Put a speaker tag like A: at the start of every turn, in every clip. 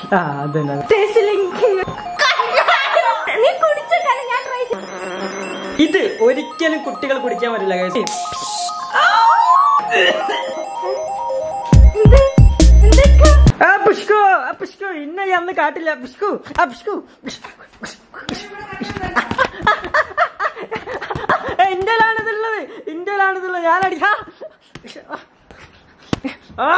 A: ആ അതന്നെ
B: ടേസ്റ്റിലേക്ക് നീ കുടിച്ചിട്ടാണ് ഞാൻ ട്രൈ
A: ഇത് ഒരിക്കലും കുട്ടികൾ കുടിക്കാൻ പറ്റില്ല guys. ആ പുഷ്കു ആ പുഷ്കു ഇന്ന ഈ അന്ന് കാട്ടില്ല പുഷ്കു ആ പുഷ്കു ഇന്ത്യയിലാണിതുള്ളത് ഇന്ത്യയിലാണിതുള്ളത് ഞാനടി ആ. ആ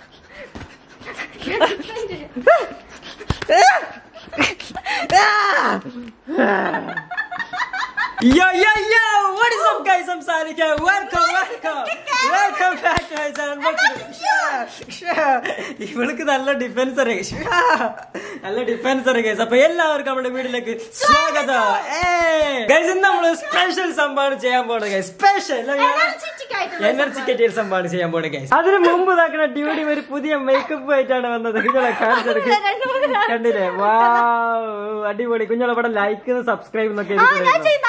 A: Yo, yo, yo! What is up, guys? I'm Sadiq here. Welcome, welcome, welcome back to my channel. Welcome. ഇവൾക്ക് നല്ല ഡിഫൻസ് അറിയാം ശ്ശാ. നല്ല ഡിഫൻസ് അറിയാം അപ്പൊ എല്ലാവർക്കും നമ്മുടെ വീട്ടിലേക്ക് സ്വാഗതം ഗൈസ് ഇന്ന് നമ്മള് സ്പെഷ്യൽ സംഭവമാണ് ചെയ്യാൻ പോണത് ഗൈസ് സ്പെഷ്യൽ എനർജിക്കറ്റ് ഒരു സംഭവമാണ് ചെയ്യാൻ പോണത് ഗൈസ് അതിന് മുമ്പ് ഇതാക്കുന്ന ഡ്യൂട്ടി ഒരു പുതിയ മേക്കപ്പ് ആയിട്ടാണ് വന്നത് കുഞ്ഞോളെ കാണിച്ചെടുക്കുക കണ്ടില്ലേ വാ അടിപൊളി കുഞ്ഞോളെ ഇവിടെ ലൈക്ക് സബ്സ്ക്രൈബ് എന്നൊക്കെ എഴുതി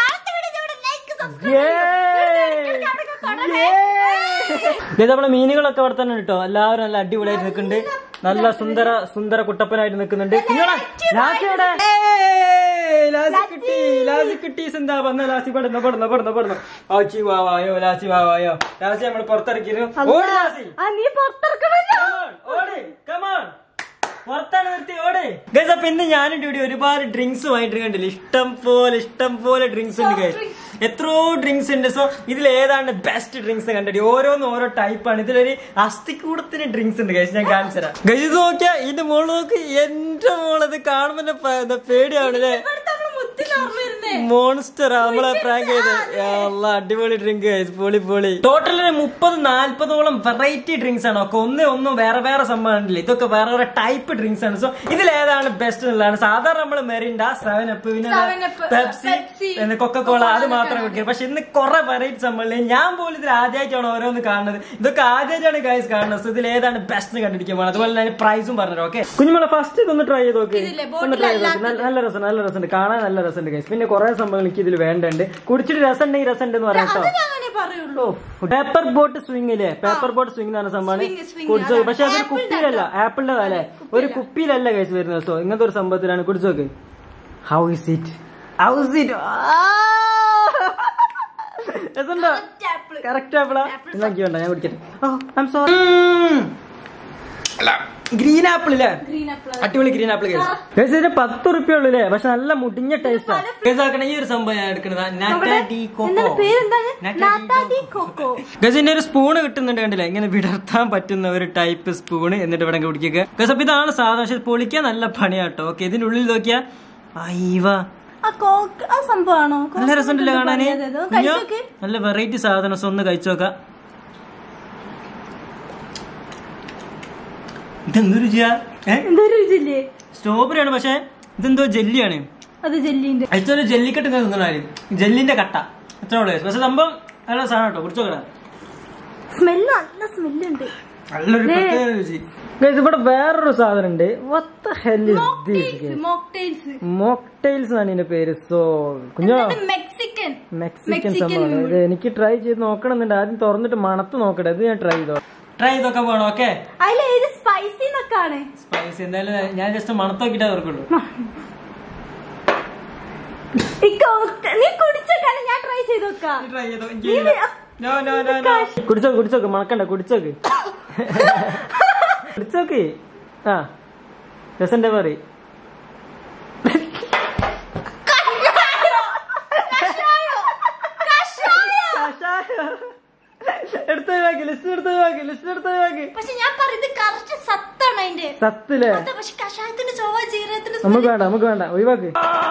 A: ഇത് നമ്മളെ മീനുകളൊക്കെ അവിടെ തന്നെ കേട്ടോ എല്ലാവരും നല്ല അടിപൊളിയായിട്ട് നിൽക്കുന്നുണ്ട് നല്ല സുന്ദര സുന്ദര കുട്ടപ്പനായിട്ട് നിൽക്കുന്നുണ്ട് കുഞ്ഞോളെ ലാസി എവിടെ? ഏയ്, ലാസി കിട്ടി ലാസി കിട്ടി എന്താ വന്ന ലാസി പെടുന്ന പെടുന്ന പെടുന്ന പെടുന്ന ആച്ചി വാവായോ ലാസി വാവായോ ലാസി നമ്മൾ പുറത്തിറക്കിയിരുന്നു ഓടി ലാസി
B: ആ നീ പുറത്തിറക്കണല്ലോ
A: Come on, ഓടി കമാൺ പുറത്താണ് നിർത്തി ഓടെ ഗൈസ് അപ്പൊ ഇന്ന് ഞാനും ഡ്യൂട്ടി ഒരുപാട് ഡ്രിങ്ക്സ് വാങ്ങിട്ട് കണ്ടില്ല ഇഷ്ടം പോലെ ഇഷ്ടം പോലെ ഡ്രിങ്ക്സ് ഉണ്ട് ഗൈസ് എത്രയോ ഡ്രിങ്ക്സ് ഉണ്ട് സോ ഇതിൽ ഏതാണ് ബെസ്റ്റ് ഡ്രിങ്ക്സ് കണ്ടിട്ട് ഓരോന്നും ഓരോ ടൈപ്പാണ് ഇതിലൊരു അസ്ഥിക്കൂടത്തിന് ഡ്രിങ്ക്സ് ഉണ്ട് ഗൈസ് ഞാൻ കാണിച്ചു തരാം ഗൈസ് ഇത് നോക്കിയാ ഇത് മോള് നോക്ക് എന്റെ മോളത് കാണുമ്പോ തന്നെ പ- എന്താ പേടിയാവണല്ലേ മോൺസ്റ്റർ നമ്മളെ പ്രാങ്ക് ചെയ്ത് അല്ല അടിപൊളി ഡ്രിങ്ക് പൊളി പൊളി ടോട്ടൽ ഒരു മുപ്പത് നാല്പതോളം വെറൈറ്റി ഡ്രിങ്ക്സ് ആണ് ഒക്കെ ഒന്ന് ഒന്നും വേറെ വേറെ സംഭവമാണില്ല ഇതൊക്കെ വേറെ വേറെ ടൈപ്പ് ഡ്രിങ്ക്സ് ആണ് സോ ഇതിൽ ഏതാണ് ബെസ്റ്റ് എന്നുള്ളതാണ് സാധാരണ നമ്മൾ മെറിൻഡ സെവൻ അപ്പ് പിന്നെ
B: Seven Up,
A: പെപ്സി
B: Pepsi,
A: പിന്നെ കൊക്കക്കോള അത് മാത്രം കുടിക്കുക പക്ഷെ ഇന്ന് കുറെ വെറൈറ്റി സംഭവമില്ല ഞാൻ പോലും ഇതിൽ ആദ്യമായിട്ടാണ് ഓരോന്ന് കാണുന്നത് ഇതൊക്കെ ആദ്യമായിട്ടാണ് ഗൈസ് കാണുന്നത് സോ ഇതിൽ ഏതാണ് ബെസ്റ്റ് കണ്ടിരിക്കാൻ പോകണം അതുപോലെ തന്നെ പ്രൈസും പറഞ്ഞു ഓക്കെ കുഞ്ഞുമോളെ ഫസ്റ്റ് ഇതൊന്ന് ട്രൈ ചെയ്ത് നോക്ക്
B: ഇതില്ലേ,
A: ഒന്ന് ട്രൈ ചെയ്ത് നോക്ക് നല്ല നല്ല രസം നല്ല രസമുണ്ട് കാണാൻ നല്ല രസമുണ്ട് ഗൈസ് പിന്നെ കുറെ സംഭവങ്ങൾ എനിക്ക് ഇതിൽ വേണ്ടുണ്ട് കുടിച്ചിട്ട് രസം ഉണ്ടെങ്കിൽ രസം ഉണ്ടെന്ന് പറയാം കേട്ടോ
B: അങ്ങനെ പറയുള്ളൂ
A: പേപ്പർ ബോട്ട് സ്വിംഗ് ഇല്ലേ പേപ്പർ ബോട്ട് സ്വിംഗ് എന്ന് പറഞ്ഞ സംഭവമാണ്
B: Swing, swing,
A: കുടിച്ചു
B: അതാണ്.
A: പക്ഷെ അതൊരു
B: Apple
A: കുപ്പിയിലല്ല ആപ്പിളിന്റെ അല്ലേ ഒരു കുപ്പിയിലല്ല കേസ് വരുന്നത് സോ ഇങ്ങനത്തെ ഒരു സംഭവത്തിലാണ് കുടിച്ചു നോക്ക് how is it how is it രസമുണ്ടോ
B: apple.
A: കറക്റ്റ് ആപ്പിളാ എന്നാക്കി വേണ്ട ഞാൻ കുടിക്കട്ടെ ഓ ഐം സോറി അല്ല ഗ്രീൻ ആപ്പിൾ ഇല്ലേ
B: ഗ്രീൻ ആപ്പിൾ
A: അടിപൊളി ഗ്രീൻ ആപ്പിൾ കേസ് ഇതിന് പത്ത് റുപ്യ ഉള്ളൂ അല്ലേ പക്ഷെ നല്ല മുടിഞ്ഞ ടേസ്റ്റാ കേസ് ആക്കണ ഈ ഒരു സംഭവം ഞാൻ എടുക്കുന്നത്
B: എന്താണ് പേരെന്താണ് നാട്ടാടി കൊക്കോ
A: ഗസ് ഇതിന്റെ ഒരു സ്പൂണ് കിട്ടുന്നുണ്ട് കണ്ടില്ലേ ഇങ്ങനെ വിടർത്താൻ പറ്റുന്ന ഒരു ടൈപ്പ് സ്പൂണ് എന്നിട്ട് ഇവിടെ കുടിക്കുക ഗസ് അപ്പൊ ഇതാണ് സാധാരണ പക്ഷെ ഇത് പൊളിക്കാൻ നല്ല പണിയാട്ടോ ഓക്കെ ഇതിന്റെ ഉള്ളിൽ നോക്കിയാ അയ്യവ
B: ആ കോക്ക് ആ സംഭവമാണോ
A: നല്ല രസമുണ്ടല്ലോ കാണാന് കുഞ്ഞോ,
B: കഴിച്ചോക്ക്
A: നല്ല വെറൈറ്റി സാധനം സോ ഒന്ന് കഴിച്ചു നോക്കാം ഇതെന്ത് രുചിയാ ഏ
B: എന്താ രുചില്ലേ
A: സ്ട്രോബെറി ആണ് പക്ഷെ ഇതെന്തോ ജെല്ലിയാണ്
B: അത് ജെല്ലിന്റെ
A: അടുത്തൊരു ജെല്ലിക്കെട്ട് ഇങ്ങനെ തിന്നണാര് ജെല്ലിന്റെ കട്ട എത്ര ഉള്ളു പക്ഷെ സംഭവം നല്ല സാധനം കേട്ടോ കുടിച്ചു നോക്കടാ
B: സ്മെല്ല് നല്ല സ്മെല്ലുണ്ട്
A: നല്ലൊരു പ്രത്യേക രുചി Guys, ഇവിടെ വേറൊരു സാധനം ഉണ്ട്
B: മോക്ടെയിൽസ്
A: മോക്ടെയിൽസ് എന്നാണ് ഇതിന്റെ പേര് സോ കുഞ്ഞോ
B: മെക്സിക്കൻ
A: മെക്സിക്കൻ സംഭവമാണ് ഇത് എനിക്ക് ട്രൈ ചെയ്ത് നോക്കണമെന്നുണ്ട് ആദ്യം തുറന്നിട്ട് മണത്ത് നോക്കട്ടെ ഇത് ഞാൻ ട്രൈ ചെയ്തോ ട്രൈ ചെയ്തൊക്കെ പോകണം ഓക്കെ
B: അതിൽ ഏത് സ്പൈസി എന്നൊക്കെയാണ്
A: സ്പൈസി എന്തായാലും ഞാൻ ജസ്റ്റ് മണത്ത് നോക്കിട്ടേ തുറക്കുള്ളൂ
B: നീ കുടിച്ചോക്കാണ് ഞാൻ ട്രൈ ചെയ്ത് നോക്കാം
A: ട്രൈ ചെയ്തോ നോ നോ നോ നോ കുടിച്ചോക്ക് കുടിച്ചോക്ക് മണക്കണ്ട കുടിച്ചോക്ക് കുടിച്ചോക്ക് ആ രസന്റെ പറയും എടുത്തൊഴിവാക്കി ലിസ്റ്റ് എടുത്തൊഴിവാക്കി ലിസ്റ്റ് എടുത്തൊഴിവാക്കി
B: പക്ഷെ ഞാൻ പറയുന്നത് കറക്റ്റ് സത്താണ് അതിന്റെ
A: സത്തില്ലേ
B: അതെ, പക്ഷെ കഷായത്തിന്റെ ചൊവ്വ ജീരകത്തിന്റെ
A: നമുക്ക് വേണ്ട നമുക്ക് വേണ്ട ഒഴിവാക്ക്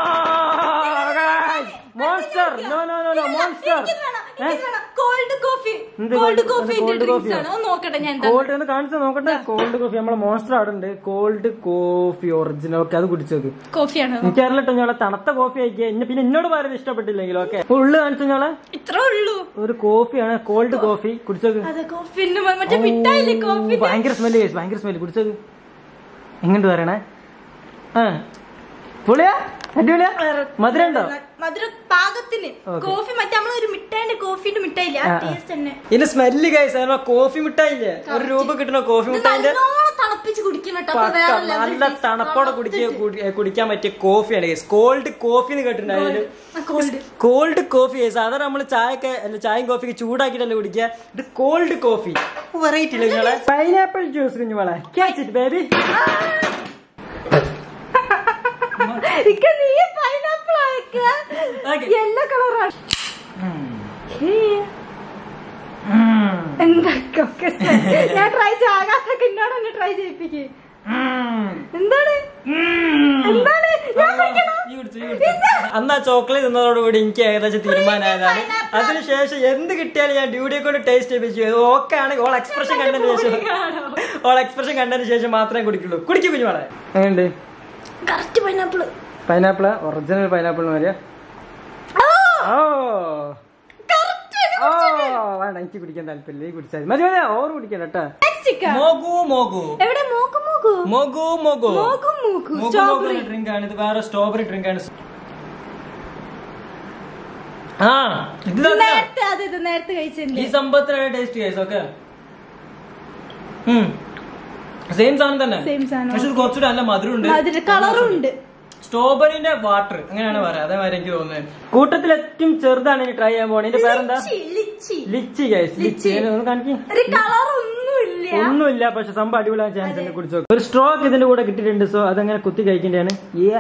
A: Monster no no no no Monster
B: cold coffee
A: എന്ത്
B: cold
A: cold-
B: coffee
A: cold
B: drinks
A: coffee യോ?
B: ആണ് ഒന്ന് നോക്കട്ടെ ഞാൻ എന്താ
A: കോൾഡ് എന്ന് കാണിച്ചു നോക്കട്ടെ കോൾഡ് കോഫി നമ്മളെ മോൺസ്റ്റർ അവിടെ ഉണ്ട് കോൾഡ് കോഫി ഒറിജിനൽ ഓക്കെ അത് കുടിച്ചു നോക്ക്
B: കോഫിയാണ്
A: എനിക്കറിയില്ല ഞങ്ങളെ തണുത്ത കോഫി ആയിക്കുക ഇന്നെ പിന്നെ എന്നോട് പറയുന്നത് ഇഷ്ടപ്പെട്ടില്ലെങ്കിലും ഓക്കെ ഉള്ളു കാണിച്ചു ഞങ്ങളെ
B: ഇത്രേ ഉള്ളൂ
A: ഒരു കോഫിയാണ് കോൾഡ് കോഫി കുടിച്ചോക്ക്
B: അതെ കോഫി മറ്റേ മിഠായില്ലേ കോഫി
A: ഓ, ഭയങ്കര സ്മെല്ല് കേസ് ഭയങ്കര സ്മെല്ല് കുടിച്ചോക്ക് എങ്ങോട്ട് പറയണേ ആ പൊളിയാ അടിപൊളിയാ മധുരം ഉണ്ടോ
B: മധുര പാകത്തിന്
A: Okay.
B: കോഫി മറ്റേ നമ്മളെ ഒരു മിഠായിന്റെ കോഫിന്റെ മിഠായില്ലേ ആ
A: ആ, ആ.
B: ടേസ്റ്റ് തന്നെ
A: ഇതിന്റെ സ്മെല്ല് കഴിച്ച കോഫി മിഠായില്ലേ ഒരു രൂപ കിട്ടുന്ന കോഫി
B: ഇത്
A: മിഠായിന്റെ
B: നല്ലോണം തണുപ്പിച്ച് കുടിക്കണം കേട്ടോ അപ്പൊ
A: പക്ക
B: വേറെ level
A: നല്ല
B: taste.
A: തണുപ്പോടെ കുടിക്കുക കുടി- കുടിക്കാൻ പറ്റിയ കോഫിയാണ് ഗൈസ് കോൾഡ് കോഫി എന്ന് കേട്ടിട്ടുണ്ടായാലും
B: cold.
A: കോൾഡ് കോഫി സാധാരണ നമ്മൾ ചായക്ക് അല്ല ചായയും കോഫിക്ക് ചൂടാക്കിയിട്ടല്ലേ കുടിക്കുക ഇത് കോൾഡ് കോഫി വെറൈറ്റി ഇല്ല നിങ്ങളെ പൈനാപ്പിൾ ജ്യൂസ് കുഞ്ഞുമോളെ ബേബി
B: ഇക്ക നീ പൈനാപ്പിൾ ആക്കുക
A: Okay.
B: യെല്ലോ കളറാണ് എന്തൊക്കെ ഞാൻ ട്രൈ ചെയ്യാത്തൊക്കെ എന്നോട് ഒന്ന് ട്രൈ ചെയ്യിപ്പിക്ക് എന്താണ് എന്താണ് ഞാൻ കുടിക്കണോ
A: അന്ന് ആ ചോക്ലേറ്റ് തിന്നതോടുകൂടി എനിക്ക് ഏകദേശം തീരുമാനമായതാണ് അതിനുശേഷം എന്ത് കിട്ടിയാലും ഞാൻ ഡ്യൂട്ടിയെ കൊണ്ട് ടേസ്റ്റ് ചെയ്യിപ്പിച്ചു ഓക്കെ ആണെങ്കിൽ ഓൾ എക്സ്പ്രഷൻ കണ്ടതിന് ശേഷം ഓൾ എക്സ്പ്രഷൻ കണ്ടതിന് ശേഷം മാത്രമേ കുടിക്കുള്ളൂ കുടിക്കൂ കുഞ്ഞുമോളെ എങ്ങനെയുണ്ട്
B: correct pineapple
A: pineapple original pineapple മതിയാ ഓ ഓ വേണ്ട എനിക്ക് കുടിക്കാൻ താല്പര്യമില്ല ഈ കുടിച്ചാൽ മതി മതി ഓവർ കുടിക്കണ്ട കേട്ടാ മോഗു മോഗു
B: എവിടെ മൂക്ക് മൂക്കു
A: മോഗു മോഗു
B: മൂക്കു മൂക്കു സ്ട്രോബെറി
A: ഡ്രിങ്ക് ആണ് ഇത് വേറെ സ്ട്രോബെറി ഡ്രിങ്ക് ആണ് ആ ഇത് തന്നെ.
B: നേരത്തെ അതെ ഇത് നേരത്തെ കഴിച്ചിട്ടുണ്ട്
A: ഈ സംഭവത്തിനാണ് ടേസ്റ്റ് കേസ് ഓക്കെ സെയിം സാധനം തന്നെ
B: Same സാധനം.
A: പക്ഷെ ഇത് കുറച്ചുകൂടി നല്ല മധുരം ഉണ്ട്
B: അതിന്റെ കളറും ഉണ്ട്
A: സ്ട്രോബെറിന്റെ വാട്ടർ അങ്ങനെയാണ് പറയാം അതേമാതിരി എനിക്ക് തോന്നുന്നത് കൂട്ടത്തിൽ ഏറ്റവും ചെറുതാണ് ഇനി ട്രൈ ചെയ്യാൻ പോണേ ഇതിന്റെ പേരെന്താ
B: lychee, lychee
A: lychee guys lychee ഒന്ന് കാണിക്കും
B: ഒരു കളറൊന്നുമില്ല
A: ഒന്നുമില്ല പക്ഷെ സംഭവം അടിപൊളിയാൻ ചാൻസ് ഉണ്ട് കുടിച്ചു നോക്ക്. ഒരു സ്ട്രോക്ക് ഇതിന്റെ കൂടെ കിട്ടിയിട്ടുണ്ട് സോ അതങ്ങനെ കുത്തി കഴിക്കേണ്ടതാണ് ഏ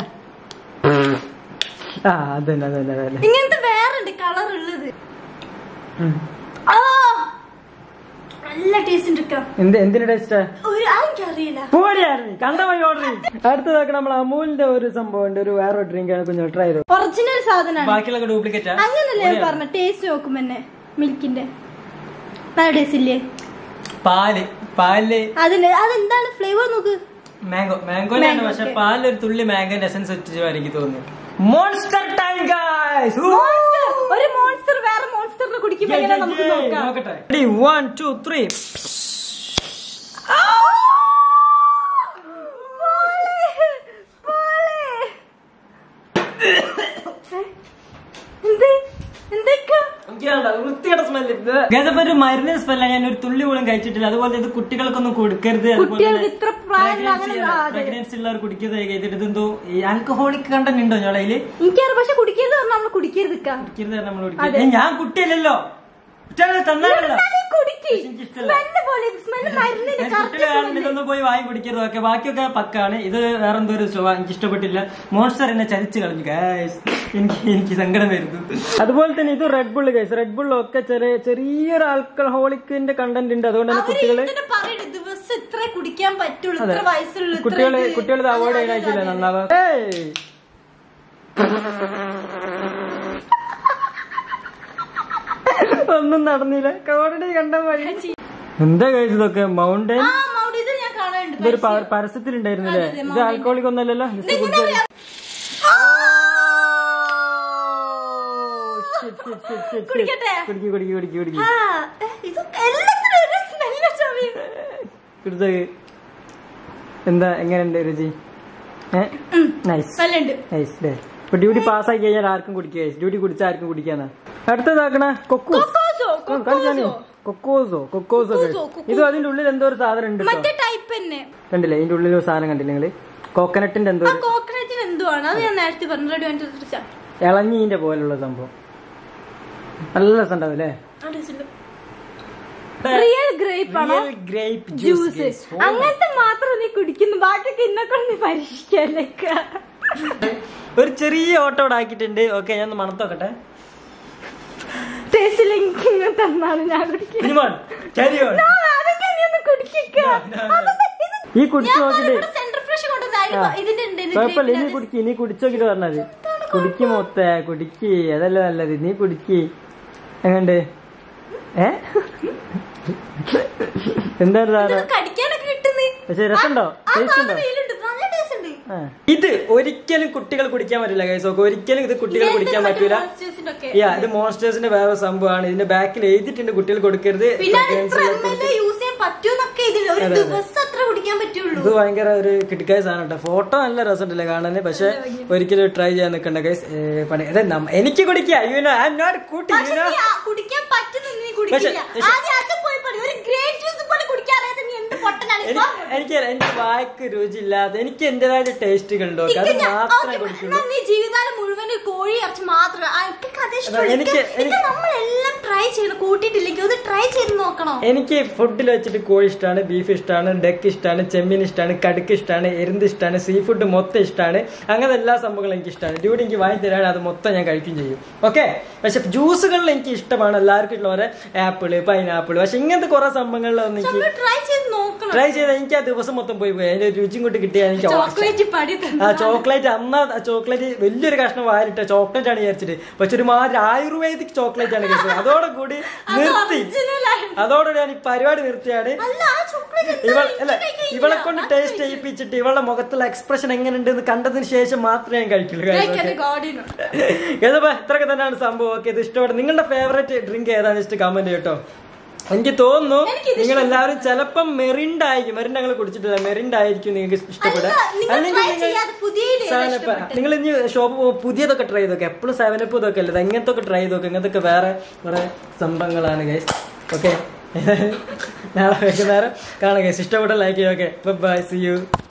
A: ആ അതന്നെ അതന്നെ അതന്നെ
B: ഇങ്ങനത്തെ വേറെ ഉണ്ട് കളർ ഉള്ളത്
A: ഉം.
B: ആ നല്ല ടേസ്റ്റ് ഉണ്ട് ട്ടോ.
A: എന്ത് എന്തിന്റെ ടേസ്റ്റാ
B: ഒരു ആ എനിക്കറിയില്ല
A: പോടിയായിരുന്നു കണ്ട പോയി ഓർഡർ അടുത്തതൊക്കെ നമ്മൾ അമൂലിന്റെ ഒരു സംഭവം ഉണ്ട് ഒരു വേറെ ഡ്രിങ്ക് ആണ് കുഞ്ഞു ട്രൈ ചെയ്തു
B: ഒറിജിനൽ സാധനമാണ്
A: ബാക്കിയുള്ള ഡ്യൂപ്ലിക്കേറ്റ്
B: അങ്ങനല്ലേ ഞാൻ പറഞ്ഞ ടേസ്റ്റ് നോക്കും എന്നെ മിൽക്കിന്റെ നല്ല ടേസ്റ്റ് ഇല്ലേ
A: പാല് പാലില്
B: അതിന് അതെന്താണ് ഫ്ലേവർ നോക്ക്
A: മാംഗോ മാംഗോയിലാണ്
B: Mango,
A: പക്ഷെ
B: okay.
A: പാലിൽ ഒരു തുള്ളി മാംഗോന്റെ എസൻസ് വെച്ച് എനിക്ക് തോന്നുന്നു മോൺസ്റ്റർ ടൈം ഗൈസ്
B: Monster. ഒരു മോൺസ്റ്റർ വേറെ മോൺസ്റ്ററിനെ കുടിക്കുമ്പോ എങ്ങനെ നമുക്ക് നോക്കാം
A: നോക്കട്ടെ വൺ ടു ത്രീ
B: പോലെ, പോലെ. എന്ത് എന്തൊക്കെ
A: വൃത്തിയുടെ സ്മെല്ല് ഗതപ്പോ ഒരു മരുന്നിന് സ്മെല്ല ഞാൻ ഒരു തുള്ളി പോലും കഴിച്ചിട്ടില്ല അതുപോലെ ഇത് കുട്ടികൾക്കൊന്നും കൊടുക്കരുത്
B: കുട്ടികൾക്ക് ഇത്ര പ്രായം അങ്ങനെ ആ, അതെ.
A: പ്രഗ്നൻസി ഉള്ളവർ കുടിക്കുന്നത് ചെയ്തിട്ട് ഇതെന്തോ ഈ ആൽക്കഹോളിക് കണ്ടന്റ് ഉണ്ടോ ഞങ്ങളതില്
B: എനിക്കറിയാം പക്ഷെ കുടിക്കരുത് പറഞ്ഞാൽ നമ്മൾ കുടിക്കരുത് ഇക്ക.
A: കുടിക്കരുത് നമ്മൾ കുടിക്കരുത് ഏ, ഞാൻ കുട്ടിയല്ലല്ലോ കുട്ടികളെ തന്നാലല്ലോ
B: എന്നാലും കുടിക്ക്
A: പക്ഷെ എനിക്കിഷ്ടല്ല.
B: സ്മെല്ല് പോലെ സ്മെല്ല് മരുന്നിന്റെ
A: ഞാൻ
B: കറക്റ്റ്
A: കുട്ടികളാണെങ്കിൽ ഇതൊന്നും പോയി വാങ്ങി കുടിക്കരുത് ഓക്കെ ബാക്കിയൊക്കെ പക്കാണ് ഇത് വേറെ എന്തോ ഒരു സുഖം എനിക്ക് ഇഷ്ടപ്പെട്ടില്ല മോൺസ്റ്റർ എന്നെ ചലിച്ചു കളഞ്ഞു ഗൈസ് എനിക്ക് എനിക്ക് സങ്കടം വരുന്നു അതുപോലെ തന്നെ ഇത് റെഡ് ബുള്ള് ഗൈസ് റെഡ് ബുള്ളൊക്കെ ചെറിയ ചെറിയൊരു ആൽക്കഹോളിക്കിന്റെ കണ്ടന്റ് ഉണ്ട് അതുകൊണ്ട് തന്നെ
B: അവര്
A: കുട്ടികള്
B: ഇതിനെ പറയണ ദിവസം ഇത്ര കുടിക്കാൻ പറ്റുള്ളൂ
A: അതെ.
B: ഇത്ര വയസ്സുള്ളൂ ഇത്ര
A: കുട്ടികള്
B: ഇത്.
A: കുട്ടികൾ ഇത് അവോയ്ഡ്
B: അതെ, അതെ,
A: ചെയ്യാനായിട്ടില്ല
B: അതെ.
A: നന്നാവാ ഏയ്. ഒന്നും നടന്നില്ല കോടതി കണ്ട വഴി എന്താ കഴിച്ചു ഇതൊക്കെ മൗണ്ടൻ
B: ആ മൗണ്ട് ഇത് ഞാൻ കാണാനുണ്ട്
A: ഇതൊരു പ- പരസ്യത്തിലുണ്ടായിരുന്നില്ലേ
B: അതെ, അതെ,
A: ഇത് ആൽക്കഹോളിക് ഒന്നല്ലല്ലോ ജസ്റ്റ്
B: ഇതെങ്ങനെ
A: കുടിച്ചാൽ
B: അറിയാം? കുടിക്കട്ടെ?
A: കുടിക്കി കുടിക്കി കുടിക്കി കുടിക്കി
B: ആ, ഏ, ഇത് എല്ലാത്തിനും ഒരു സ്മെല്ല ചൊവയും
A: കുടിച്ചത് എന്താ എങ്ങനെയുണ്ട് രുചി നൈസ്
B: നല്ലുണ്ട്
A: നൈസ് ഡേ ഇപ്പൊ ഡ്യൂട്ടി പാസ്സാക്കി കഴിഞ്ഞാൽ ആർക്കും കുടിക്കുക ഡ്യൂട്ടി കുടിച്ചാൽ ആർക്കും കുടിക്കാന്നാ അടുത്തതാക്കണ കൊക്കു
B: കൊക്കോസോ കൊക്കോസോ
A: കൊക്കോസോ കൊക്കോസോ
B: കൊക്കോസോ, കൊക്കോസോ.
A: ഇത് അതിന്റെ ഉള്ളിൽ എന്തോ ഒരു സാധനം ഉണ്ട് കേട്ടോ
B: മറ്റേ ടൈപ്പ് തന്നെ
A: കണ്ടില്ലേ ഇതിന്റെ ഉള്ളിൽ ഒരു സാധനം കണ്ടില്ലേ നിങ്ങള് കോക്കനട്ടിന്റെ എന്തോ
B: ആ
A: ഒരു
B: കോക്കനറ്റിന് എന്തുവാണ് അത് ഞാൻ നേരത്തെ പറഞ്ഞു റെഡി വാങ്ങിച്ച
A: ഇളഞ്ഞീന്റെ പോലുള്ള സംഭവം നല്ല രസം ഉണ്ടാവും അല്ലേ
B: റിയൽ ഗ്രേപ്പ് ആണോ
A: ഗ്രേപ്പ്
B: ജ്യൂസ് അങ്ങനത്തെ മാത്രം നീ കുടിക്കുന്നു ബാക്കിയൊക്കെ ഇന്നെ കൊണ്ട് നീ പരീക്ഷിക്കാനൊക്കെ
A: ഒരു ചെറിയ ഓട്ടോ ഇവിടെ ആക്കിയിട്ടുണ്ട് ഓക്കെ ഞാൻ ഒന്ന് മണത്തോക്കട്ടെ
B: ടേസ്റ്റ് ഇല്ലെങ്കിൽ ഇങ്ങനെ തന്നാണ് ഞാൻ കുടിക്കുന്നത്
A: കുഞ്ഞുമോൻ carry on.
B: ആ, അതൊക്കെ നീ ഒന്ന് കുടിക്കുക
A: ഈ കുടിച്ചു നോക്കിട്ട്
B: സെന്റർ ഫ്രഷ് കൊണ്ടുവന്നാലും ഇതിന്റെ ഉണ്ട് ഇത്
A: കുഴപ്പമില്ല ഇനി
B: grape ന്റെ
A: കുടിക്ക് ഇനി കുടിച്ചു നോക്കിട്ട് പറഞ്ഞത് കുടിക്ക് മൊത്തേ കുടിക്ക് അതല്ല നല്ലത് നീ കുടിക്ക് എങ്ങണ്ട് ഏ എന്താണ് സാധനം
B: ഇത് കടിക്കാനൊക്കെ കിട്ടുന്നേ
A: പക്ഷെ രസമുണ്ടോ
B: ആ
A: ടേസ്റ്റ് ഉണ്ടോ
B: സാധനം ഇതിലുണ്ട് നല്ല ടേസ്റ്റ് ഉണ്ട്
A: ആ. ഇത് ഒരിക്കലും കുട്ടികൾ കുടിക്കാൻ പറ്റില്ല കൈസ് ഓക്കെ ഒരിക്കലും ഇത് കുട്ടികൾ കുടിക്കാൻ പറ്റൂല
B: Monsters-ന്റെ ഒക്കെ.
A: യാ ഇത് മോൺസ്റ്റേഴ്സിന്റെ വേറെ സംഭവമാണ് ഇതിന്റെ ബാക്കിൽ എഴുതിയിട്ടുണ്ട് കുട്ടികൾ കൊടുക്കരുത്
B: പിന്നെ
A: pregnancy ഉള്ളവർക്ക്
B: എത്ര യൂസ് ചെയ്യാൻ പറ്റൂന്നൊക്കെ ഇതിൽ ഒരു
A: അതെ, അതെ.
B: ദിവസം അത്ര കുടിക്കാൻ പറ്റുള്ളൂ
A: ഇത് ഭയങ്കര ഒരു കിട്ടിക്കായ സാധനം കേട്ടോ ഫോട്ടോ നല്ല രസമുണ്ടല്ലേ കാണാന് പക്ഷെ ഒരിക്കലും ട്രൈ ചെയ്യാൻ നിൽക്കണ്ട ഗൈസ് പണി അതെ നമ്മ- എനിക്ക് കുടിക്കുക you know I am not കൂട്ടി
B: പക്ഷെ
A: യു നോ
B: നീ ആ കുടിക്കാൻ പറ്റുന്ന നീ കുടിക്കില്ല
A: പക്ഷെ-
B: ആദ്യം അത് പോയി പറയും ഒരു ഗ്രേപ്പ് ജ്യൂസ് പോലെ കുടിക്കാറിയാതെ നീ എന്ത് പൊട്ടനാണ്
A: എനിക്ക് എനിക്ക് എനിക്ക് വായ്ക്ക് രുചിയില്ലാതെ എനിക്ക് എന്റേതായ ടേസ്റ്റുകൾ ഉണ്ട് ഓക്കെ അത്
B: ഇക്ക് ഞാൻ-
A: മാത്രമേ
B: ഓക്കേ,
A: കുടിക്കുള്ളൂ
B: എന്നാ നീ ജീവിതകാലം മുഴുവൻ കോഴി ഇറച്ചി മാത്രം ആ, ഇക്കൊക്കെ അത് ഇഷ്ടമല്ല.
A: എനിക്ക്-
B: ഇക്ക് ഇക്ക് നമ്മളെല്ലാം ട്രൈ ചെയ്യണം കൂട്ടിയിട്ടില്ലെങ്കിൽ ഒന്ന് ട്രൈ ചെയ്ത് നോക്കണം
A: എനിക്ക് ഫുഡിൽ വെച്ചിട്ട് കോഴി ഇഷ്ടമാണ് ബീഫ് ഇഷ്ടമാണ് ഡക്ക് ഇഷ്ടമാണ് ചെമ്മീൻ ഇഷ്ടമാണ് കടുക്ക് ഇഷ്ടമാണ് എരുന്ത് ഇഷ്ടമാണ് സീ ഫുഡ് മൊത്തം ഇഷ്ടമാണ് അങ്ങനെ എല്ലാ സംഭവങ്ങളും എനിക്ക് ഇഷ്ടമാണ് ഡ്യൂട്ടി എനിക്ക് വാങ്ങി തരാണ് അത് മൊത്തം ഞാൻ കഴിക്കുകയും ചെയ്യും ഓക്കെ പക്ഷെ ജ്യൂസുകളിൽ എനിക്ക് ഇഷ്ടമാണ് എല്ലാവർക്കും ഉള്ള പോലെ ആപ്പിള് പൈനാപ്പിൾ പക്ഷെ ഇങ്ങനത്തെ കുറെ സംഭവങ്ങളിലൊന്നും എനിക്ക്
B: നമ്മൾ ട്രൈ ചെയ്ത് നോക്കണം
A: ട്രൈ ചെയ്താൽ എനിക്ക് ആ ദിവസം മൊത്തം പോയി പോയി അതിന്റെ രുചിയും കൊണ്ട് കിട്ടിയാൽ എനിക്ക് ഓർച്ച.
B: ചോക്ലേറ്റ് പടി
A: ആ ചോക്ലേറ്റ് അന്ന് ആ ചോക്ലേറ്റ് വലിയൊരു കഷ്ണം വാരിട്ട ചോക്ലേറ്റ് ആണ് വിചാരിച്ചിട്ട് പക്ഷെ ഒരു മാതിരി ആയുർവേദിക് ചോക്ലേറ്റ് ആണ് കഴിച്ചത് അതോടെ കൂടി നിർത്തി അതോടെ ഞാൻ ഈ പരിപാടി നിർത്തിയാണ്
B: അല്ല ആ ചോക്ലേറ്റ്
A: ഇവൾ അല്ല ഇവളെ കൊണ്ട് ടേസ്റ്റ് ചെയ്യിപ്പിച്ചിട്ട് ഇവളുടെ മുഖത്തുള്ള എക്സ്പ്രഷൻ എങ്ങനെയുണ്ട് എന്ന് കണ്ടതിന് ശേഷം മാത്രമേ ഞാൻ കഴിക്കുള്ളൂ guys, okay?
B: ഗോഡിനോ
A: ഏതപ്പോ ഇത്രയൊക്കെ തന്നെയാണ് സംഭവം ഓക്കെ ഇത് ഇഷ്ടപ്പെടും നിങ്ങളുടെ ഫേവറേറ്റ് ഡ്രിങ്ക് ഏതാന്ന് വെച്ചിട്ട് കമന്റ് ചെയ്യട്ടോ എനിക്ക് തോന്നുന്നു
B: എനിക്കിത്
A: നിങ്ങൾ എല്ലാവരും ചിലപ്പം മെറിൻഡ് ആയിരിക്കും മെറിൻഡ് ഞങ്ങൾ കുടിച്ചിട്ടില്ല മെറിൻഡ് ആയിരിക്കും നിങ്ങൾക്ക് ഇഷ്ടപ്പെടുക
B: അല്ല, നിങ്ങൾ try ചെയ്യാതെ പുതിയതിൽ ഏതാ
A: സെവനപ്പ്
B: ഇഷ്ടപ്പെട്ടത്?
A: നിങ്ങൾ ഇനി ഷോപ്പ് പുതിയതൊക്കെ ട്രൈ ചെയ്തൊക്കെ എപ്പോഴും സെവനപ്പ് ഇതൊക്കെ അല്ലേ ഇങ്ങനത്തെ ഒക്കെ ട്രൈ ചെയ്തൊക്കെ ഇങ്ങനത്തെ വേറെ കുറെ സംഭവങ്ങളാണ് ഗൈസ് ഓക്കെ നാളെ വൈകുന്നേരം കാണാം ഗൈസ് ഇഷ്ടപ്പെട്ട ലൈക്ക് ചെയ്യും ഓക്കെ ബൈ സി യു